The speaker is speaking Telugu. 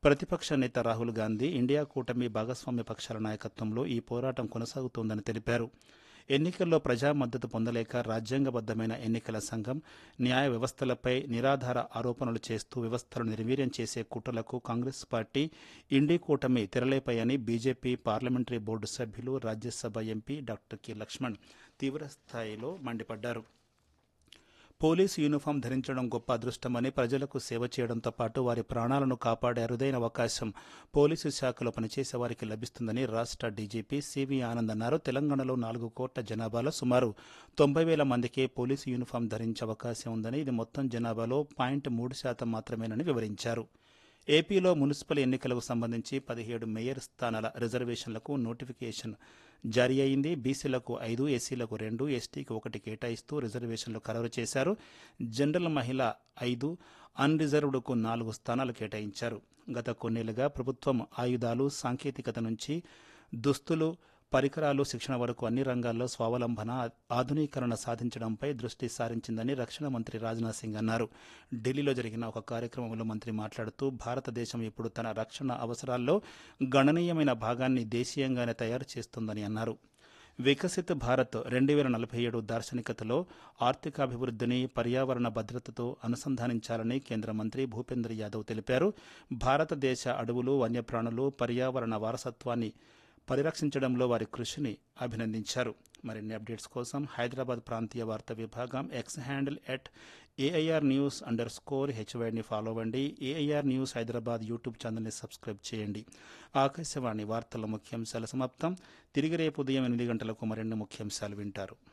ప్రతిపక్ష నేత రాహుల్ గాంధీ ఇండియా కూటమి భాగస్వామ్య పక్షాల నాయకత్వంలో ఈ పోరాటం కొనసాగుతోందని తెలిపారు ఎన్నికల్లో ప్రజా మద్దతు పొందలేక రాజ్యాంగబద్దమైన ఎన్నికల సంఘం న్యాయ వ్యవస్థలపై నిరాధార ఆరోపణలు చేస్తూ వ్యవస్థలను నిర్వీర్యం చేసే కుట్రలకు కాంగ్రెస్ పార్టీ ఇండి కూటమి తెరలేపాయని బీజేపీ పార్లమెంటరీ బోర్డు సభ్యులు Rajya Sabha MP doctor K Lakshman తీవ్రస్థాయిలో మండిపడ్డారు పోలీసు యూనిఫామ్ ధరించడం గొప్ప అదృష్టమని ప్రజలకు సేవ చేయడంతో పాటు వారి ప్రాణాలను కాపాడే అరుదైన అవకాశం పోలీసు శాఖలో పనిచేసే వారికి లభిస్తుందని రాష్ట్ర డీజీపీ సివి ఆనంద్ అన్నారు తెలంగాణలో నాలుగు కోట్ల జనాభాలో సుమారు తొంభై వేల మందికే పోలీసు యూనిఫామ్ ధరించే అవకాశం ఉందని ఇది మొత్తం జనాభాలో పాయింట్ మూడు శాతం మాత్రమేనని వివరించారు ఏపీలో మున్సిపల్ ఎన్నికలకు సంబంధించి పదిహేడు మేయర్ స్థానాల రిజర్వేషన్లకు నోటిఫికేషన్ జారీ అయింది బీసీలకు ఐదు ఎస్సీలకు రెండు ఎస్టీకి ఒకటి కేటాయిస్తూ రిజర్వేషన్లు ఖరారు చేశారు జనరల్ మహిళ ఐదు అన్రిజర్వ్డ్కు నాలుగు స్థానాలు కేటాయించారు గత కొన్నేళ్లుగా ప్రభుత్వం ఆయుధాలు సాంకేతికత నుంచి దుస్తులు పరికరాలు శిక్షణ వరకు అన్ని రంగాల్లో స్వావలంబన ఆధునీకరణ సాధించడంపై దృష్టి సారించిందని రక్షణ మంత్రి రాజ్నాథ్ సింగ్ అన్నారు ఢిల్లీలో జరిగిన ఒక కార్యక్రమంలో మంత్రి మాట్లాడుతూ భారతదేశం ఇప్పుడు తన రక్షణ అవసరాల్లో గణనీయమైన భాగాన్ని దేశీయంగానే తయారు చేస్తుందని అన్నారు వికసిత్ భారత్ రెండు వేల నలభై ఏడు దార్శనికతలో ఆర్థికాభివృద్ధిని పర్యావరణ భద్రతతో అనుసంధానించాలని కేంద్ర మంత్రి భూపేంద్ర యాదవ్ తెలిపారు భారతదేశ అడవులు వన్యప్రాణులు పర్యావరణ వారసత్వాన్ని పరిరక్షించడంలో వారి కృషిని అభినందించారు మరిన్ని అప్డేట్స్ కోసం హైదరాబాద్ ప్రాంతీయ వార్తా విభాగం X handle at AIR news under score హెచ్వైని ఫాలో అవ్వండి ఏఐఆర్ న్యూస్ హైదరాబాద్ యూట్యూబ్ ఛానల్ని సబ్స్క్రైబ్ చేయండి ఆకాశవాణి వార్తల ముఖ్యాంశాల సమాప్తం తిరిగి రేపు ఉదయం ఎనిమిది గంటలకు మరిన్ని ముఖ్యాంశాలు వింటారు